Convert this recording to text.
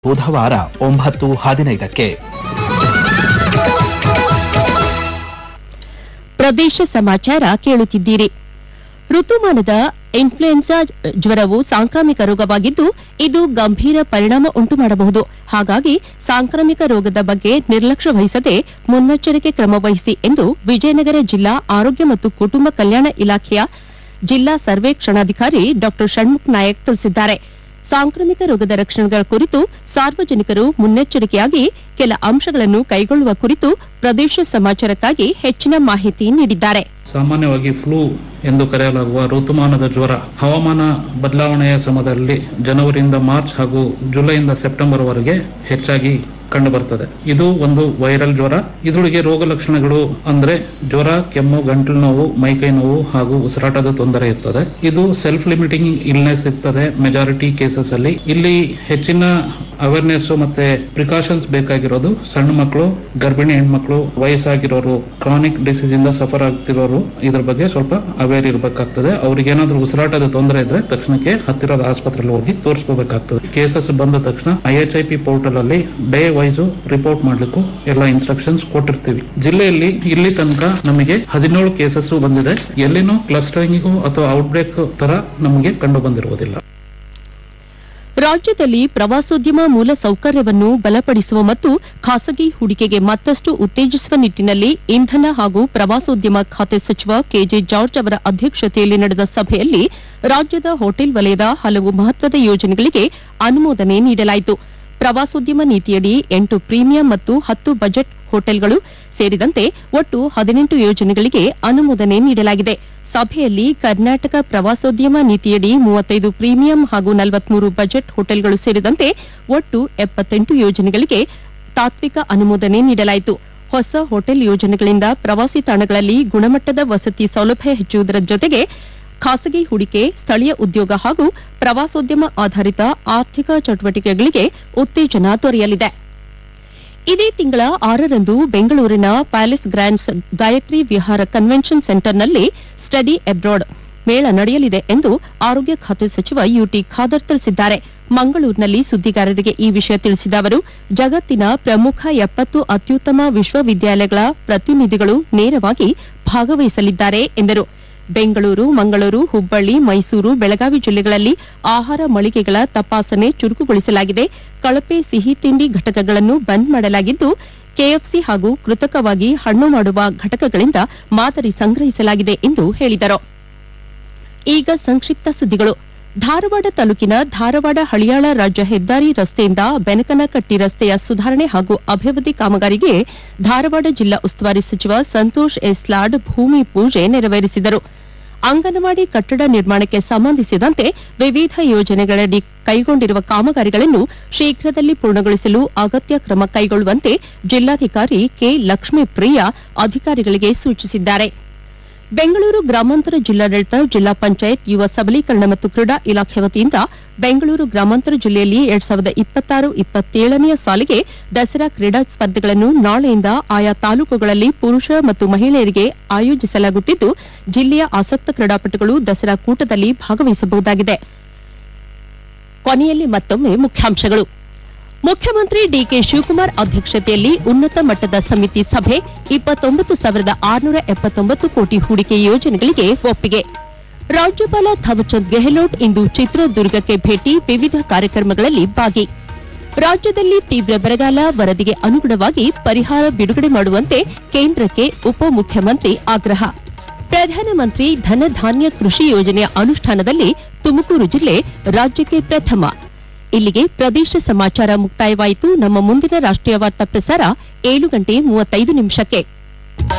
ಬುಧವಾರ ಒಂಬತ್ತು ಹದಿನೈದಕ್ಕೆ ಪ್ರದೇಶ ಸಮಾಚಾರ ಕೇಳುತ್ತಿದ್ದೀರಿ ಋತುಮಾನದ ಇನ್ಫ್ಲುಯೆನ್ಸಾ ಜ್ವರವು ಸಾಂಕ್ರಾಮಿಕ ರೋಗವಾಗಿದ್ದು ಇದು ಗಂಭೀರ ಪರಿಣಾಮ ಉಂಟುಮಾಡಬಹುದು ಹಾಗಾಗಿ ಸಾಂಕ್ರಾಮಿಕ ರೋಗದ ಬಗ್ಗೆ ನಿರ್ಲಕ್ಷ್ಯ ವಹಿಸದೆ ಮುನ್ನೆಚ್ಚರಿಕೆ ಕ್ರಮ ವಹಿಸಿ ಎಂದು ವಿಜಯನಗರ ಜಿಲ್ಲಾ ಆರೋಗ್ಯ ಮತ್ತು ಕುಟುಂಬ ಕಲ್ಯಾಣ ಇಲಾಖೆಯ ಜಿಲ್ಲಾ ಸರ್ವೇಕ್ಷಣಾಧಿಕಾರಿ ಡಾ ಷಣ್ಮುಖ್ ನಾಯಕ್ ತಿಳಿಸಿದ್ದಾರೆ ಸಾಂಕ್ರಾಮಿಕ ರೋಗದ ರಕ್ಷಣೆಗಳ ಕುರಿತು ಸಾರ್ವಜನಿಕರು ಮುನ್ನೆಚ್ಚರಿಕೆಯಾಗಿ ಕೆಲ ಅಂಶಗಳನ್ನು ಕೈಗೊಳ್ಳುವ ಕುರಿತು ಪ್ರದೇಶ ಸಮಾಚಾರಕ್ಕಾಗಿ ಹೆಚ್ಚಿನ ಮಾಹಿತಿ ನೀಡಿದ್ದಾರೆ ಸಾಮಾನ್ಯವಾಗಿ ಫ್ಲೂ ಎಂದು ಕರೆಯಲಾಗುವ ಋತುಮಾನದ ಜ್ವರ ಹವಾಮಾನ ಬದಲಾವಣೆಯ ಸಮಯದಲ್ಲಿ ಜನವರಿಯಿಂದ ಮಾರ್ಚ್ ಹಾಗೂ ಜುಲೈಯಿಂದ ಸೆಪ್ಟೆಂಬರ್ ವರೆಗೆ ಹೆಚ್ಚಾಗಿ ಕಂಡುಬರ್ತದೆ ಇದು ಒಂದು ವೈರಲ್ ಜ್ವರ ಇದರೊಳಗೆ ರೋಗ ಲಕ್ಷಣಗಳು ಅಂದ್ರೆ ಜ್ವರ ಕೆಮ್ಮು ಗಂಟಲು ನೋವು ಮೈಕೈ ನೋವು ಹಾಗೂ ಉಸಿರಾಟದ ತೊಂದರೆ ಇರ್ತದೆ ಇದು ಸೆಲ್ಫ್ ಲಿಮಿಟಿಂಗ್ ಇಲ್ನೆಸ್ ಇರ್ತದೆ ಮೆಜಾರಿಟಿ ಕೇಸಸ್ ಅಲ್ಲಿ ಇಲ್ಲಿ ಹೆಚ್ಚಿನ ಅವೇರ್ನೆಸ್ ಮತ್ತೆ ಪ್ರಿಕಾಷನ್ಸ್ ಬೇಕಾಗಿರೋದು ಸಣ್ಣ ಮಕ್ಕಳು ಗರ್ಭಿಣಿ ಹೆಣ್ಮಕ್ಳು ವಯಸ್ಸಾಗಿರೋರು ಕ್ರಾನಿಕ್ ಡಿಸೀಸ್ ಇಂದ ಸಫರ್ ಆಗ್ತಿರೋರು ಇದ್ರ ಬಗ್ಗೆ ಸ್ವಲ್ಪ ಅವೇರ್ ಇರಬೇಕಾಗ್ತದೆ ಅವ್ರಿಗೆ ಏನಾದ್ರೂ ಉಸಿರಾಟದ ತೊಂದರೆ ಇದ್ರೆ ತಕ್ಷಣಕ್ಕೆ ಹತ್ತಿರದ ಆಸ್ಪತ್ರೆಯಲ್ಲಿ ಹೋಗಿ ತೋರಿಸ್ಕೋಬೇಕಾಗ್ತದೆ ಕೇಸಸ್ ಬಂದ ತಕ್ಷಣ I H I P portal ಅಲ್ಲಿ ಡೇ ವೈಸ್ ರಿಪೋರ್ಟ್ ಮಾಡ್ಲಿಕ್ಕೂ ಎಲ್ಲ ಇನ್ಸ್ಟ್ರಕ್ಷನ್ಸ್ ಕೊಟ್ಟಿರ್ತೀವಿ ಜಿಲ್ಲೆಯಲ್ಲಿ ಇಲ್ಲಿ ತನಕ ನಮಗೆ ಹದಿನೇಳು ಕೇಸಸ್ ಬಂದಿದೆ ಎಲ್ಲಿನೂ ಕ್ಲಸ್ಟರಿಂಗಿಗೂ ಅಥವಾ ಔಟ್ಬ್ರೇಕ್ ತರ ನಮಗೆ ಕಂಡು ಬಂದಿರುವುದಿಲ್ಲ ರಾಜ್ಯದಲ್ಲಿ ಪ್ರವಾಸೋದ್ಯಮ ಮೂಲ ಸೌಕರ್ಯವನ್ನು ಬಲಪಡಿಸುವ ಮತ್ತು ಖಾಸಗಿ ಹೂಡಿಕೆಗೆ ಮತ್ತಷ್ಟು ಉತ್ತೇಜಿಸುವ ನಿಟ್ಟಿನಲ್ಲಿ ಇಂಧನ ಹಾಗೂ ಪ್ರವಾಸೋದ್ಯಮ ಖಾತೆ ಸಚಿವ ಕೆಜೆ ಜಾರ್ಜ್ ಅವರ ಅಧ್ಯಕ್ಷತೆಯಲ್ಲಿ ನಡೆದ ಸಭೆಯಲ್ಲಿ ರಾಜ್ಯದ ಹೋಟೆಲ್ ವಲಯದ ಹಲವು ಮಹತ್ವದ ಯೋಜನೆಗಳಿಗೆ ಅನುಮೋದನೆ ನೀಡಲಾಯಿತು ಪ್ರವಾಸೋದ್ಯಮ ನೀತಿಯಡಿ ಎಂಟು ಪ್ರೀಮಿಯಂ ಮತ್ತು ಹತ್ತು ಬಜೆಟ್ ಹೋಟೆಲ್ಗಳು ಸೇರಿದಂತೆ ಒಟ್ಟು ಹದಿನೆಂಟು ಯೋಜನೆಗಳಿಗೆ ಅನುಮೋದನೆ ನೀಡಲಾಗಿದೆ ಸಭೆಯಲ್ಲಿ ಕರ್ನಾಟಕ ಪ್ರವಾಸೋದ್ಯಮ ನೀತಿಯಡಿ ಮೂವತ್ತೈದು ಪ್ರೀಮಿಯಂ ಹಾಗೂ ನಲವತ್ಮೂರು ಬಜೆಟ್ ಹೋಟೆಲ್ಗಳು ಸೇರಿದಂತೆ ಒಟ್ಟು ಎಪ್ಪತ್ತೆಂಟು ಯೋಜನೆಗಳಿಗೆ ತಾತ್ವಿಕ ಅನುಮೋದನೆ ನೀಡಲಾಯಿತು ಹೊಸ ಹೋಟೆಲ್ ಯೋಜನೆಗಳಿಂದ ಪ್ರವಾಸಿ ತಾಣಗಳಲ್ಲಿ ಗುಣಮಟ್ಟದ ವಸತಿ ಸೌಲಭ್ಯ ಹೆಚ್ಚುವುದರ ಜೊತೆಗೆ ಖಾಸಗಿ ಹೂಡಿಕೆ ಸ್ಥಳೀಯ ಉದ್ಯೋಗ ಹಾಗೂ ಪ್ರವಾಸೋದ್ಯಮ ಆಧಾರಿತ ಆರ್ಥಿಕ ಚಟುವಟಿಕೆಗಳಿಗೆ ಉತ್ತೇಜನ ದೊರೆಯಲಿದೆ ಇದೇ ತಿಂಗಳ ಆರರಂದು ಬೆಂಗಳೂರಿನ ಪ್ಯಾಲೇಸ್ ಗ್ರ್ಯಾಂಡ್ಸ್ ಗಾಯತ್ರಿ ವಿಹಾರ ಕನ್ವೆನ್ಷನ್ ಸೆಂಟರ್ನಲ್ಲಿ ಸ್ಟಡಿ ಅಬ್ರಾಡ್ ಮೇಳ ನಡೆಯಲಿದೆ ಎಂದು ಆರೋಗ್ಯ ಖಾತೆ ಸಚಿವ ಯುಟಿ ಖಾದರ್ ತಿಳಿಸಿದ್ದಾರೆ ಮಂಗಳೂರಿನಲ್ಲಿ ಸುದ್ದಿಗಾರರಿಗೆ ಈ ವಿಷಯ ತಿಳಿಸಿದ ಅವರು ಜಗತ್ತಿನ ಪ್ರಮುಖ ಎಪ್ಪತ್ತು ಅತ್ಯುತ್ತಮ ವಿಶ್ವವಿದ್ಯಾಲಯಗಳ ಪ್ರತಿನಿಧಿಗಳು ನೇರವಾಗಿ ಭಾಗವಹಿಸಲಿದ್ದಾರೆ ಎಂದರು ಬೆಂಗಳೂರು ಮಂಗಳೂರು ಹುಬ್ಬಳ್ಳಿ ಮೈಸೂರು ಬೆಳಗಾವಿ ಜಿಲ್ಲೆಗಳಲ್ಲಿ ಆಹಾರ ಮಳಿಗೆಗಳ ತಪಾಸಣೆ ಚುರುಕುಗೊಳಿಸಲಾಗಿದೆ ಕಳಪೆ ಸಿಹಿ ತಿಂಡಿ ಘಟಕಗಳನ್ನು ಬಂದ್ ಮಾಡಲಾಗಿದ್ದು ಕೆಎಫ್ಸಿ ಹಾಗೂ ಕೃತಕವಾಗಿ ಹಣ್ಣು ಮಾಡುವ ಘಟಕಗಳಿಂದ ಮಾದರಿ ಸಂಗ್ರಹಿಸಲಾಗಿದೆ ಎಂದು ಹೇಳಿದರು ಈಗ ಸಂಕ್ಷಿಪ್ತ ಸುದ್ದಿಗಳು ಧಾರವಾಡ ತಾಲೂಕಿನ ಧಾರವಾಡ ಹಳಿಯಾಳ ರಾಜ್ಯ ಹೆದ್ದಾರಿ ರಸ್ತೆಯಿಂದ ಬೆನಕನಕಟ್ಟಿ ರಸ್ತೆಯ ಸುಧಾರಣೆ ಹಾಗೂ ಅಭಿವೃದ್ಧಿ ಕಾಮಗಾರಿಗೆ ಧಾರವಾಡ ಜಿಲ್ಲಾ ಉಸ್ತುವಾರಿ ಸಚಿವ ಸಂತೋಷ್ ಎಸ್ ಲಾಡ್ ಭೂಮಿ ಪೂಜೆ ನೆರವೇರಿಸಿದರು ಅಂಗನವಾಡಿ ಕಟ್ಟಡ ನಿರ್ಮಾಣಕ್ಕೆ ಸಂಬಂಧಿಸಿದಂತೆ ವಿವಿಧ ಯೋಜನೆಗಳಡಿ ಕೈಗೊಂಡಿರುವ ಕಾಮಗಾರಿಗಳನ್ನು ಶೀಘ್ರದಲ್ಲಿ ಪೂರ್ಣಗೊಳಿಸಲು ಅಗತ್ಯ ಕ್ರಮ ಕೈಗೊಳ್ಳುವಂತೆ ಜಿಲ್ಲಾಧಿಕಾರಿ ಕೆ ಲಕ್ಷ್ಮೀಪ್ರಿಯ ಅಧಿಕಾರಿಗಳಿಗೆ ಸೂಚಿಸಿದ್ದಾರೆ ಬೆಂಗಳೂರು ಗ್ರಾಮಾಂತರ ಜಿಲ್ಲಾಡಳಿತ ಜಿಲ್ಲಾ ಪಂಚಾಯತ್ ಯುವ ಸಬಲೀಕರಣ ಮತ್ತು ಕ್ರೀಡಾ ಇಲಾಖೆ ವತಿಯಿಂದ ಬೆಂಗಳೂರು ಗ್ರಾಮಾಂತರ ಜಿಲ್ಲೆಯಲ್ಲಿ ಎರಡ್ ಸಾವಿರದ ಇಪ್ಪತ್ತಾರು ಇಪ್ಪತ್ತೇಳನೆಯ ಸಾಲಿಗೆ ದಸರಾ ಕ್ರೀಡಾ ಸ್ಪರ್ಧೆಗಳನ್ನು ನಾಳೆಯಿಂದ ಆಯಾ ತಾಲೂಕುಗಳಲ್ಲಿ ಪುರುಷ ಮತ್ತು ಮಹಿಳೆಯರಿಗೆ ಆಯೋಜಿಸಲಾಗುತ್ತಿದ್ದು ಜಿಲ್ಲೆಯ ಆಸಕ್ತ ಕ್ರೀಡಾಪಟುಗಳು ದಸರಾ ಕೂಟದಲ್ಲಿ ಭಾಗವಹಿಸಬಹುದಾಗಿದೆ ಕೊನೆಯಲ್ಲಿ ಮತ್ತೊಮ್ಮೆ ಮುಖ್ಯಾಂಶಗಳು ಮುಖ್ಯಮಂತ್ರಿ ಡಿಕೆ ಶಿವಕುಮಾರ್ ಅಧ್ಯಕ್ಷತೆಯಲ್ಲಿ ಉನ್ನತ ಮಟ್ಟದ ಸಮಿತಿ ಸಭೆ ಇಪ್ಪತ್ತೊಂಬತ್ತು ಸಾವಿರದ ಆರುನೂರ ಎಪ್ಪತ್ತೊಂಬತ್ತು ಕೋಟಿ ಹೂಡಿಕೆ ಯೋಜನೆಗಳಿಗೆ ಒಪ್ಪಿಗೆ ರಾಜ್ಯಪಾಲ ಥಾವರ್ಚಂದ್ ಗೆಹ್ಲೋಟ್ ಇಂದು ಚಿತ್ರದುರ್ಗಕ್ಕೆ ಭೇಟಿ ವಿವಿಧ ಕಾರ್ಯಕ್ರಮಗಳಲ್ಲಿ ಭಾಗಿ ರಾಜ್ಯದಲ್ಲಿ ತೀವ್ರ ಬರಗಾಲ ವರದಿಗೆ ಅನುಗುಣವಾಗಿ ಪರಿಹಾರ ಬಿಡುಗಡೆ ಮಾಡುವಂತೆ ಕೇಂದ್ರಕ್ಕೆ ಉಪಮುಖ್ಯಮಂತ್ರಿ ಆಗ್ರಹ ಪ್ರಧಾನಮಂತ್ರಿ ಧನಧಾನ್ಯ ಕೃಷಿ ಯೋಜನೆಯ ಅನುಷ್ಠಾನದಲ್ಲಿ ತುಮಕೂರು ಜಿಲ್ಲೆ ರಾಜ್ಯಕ್ಕೆ ಪ್ರಥಮ ಇಲ್ಲಿಗೆ ಪ್ರದೇಶ ಸಮಾಚಾರ ಮುಕ್ತಾಯವಾಯಿತು ನಮ್ಮ ಮುಂದಿನ ರಾಷ್ಟ್ರೀಯ ವಾರ್ತಾ ಪ್ರಸಾರ ಏಳು ಗಂಟೆ ಮೂವತ್ತೈದು ನಿಮಿಷಕ್ಕೆ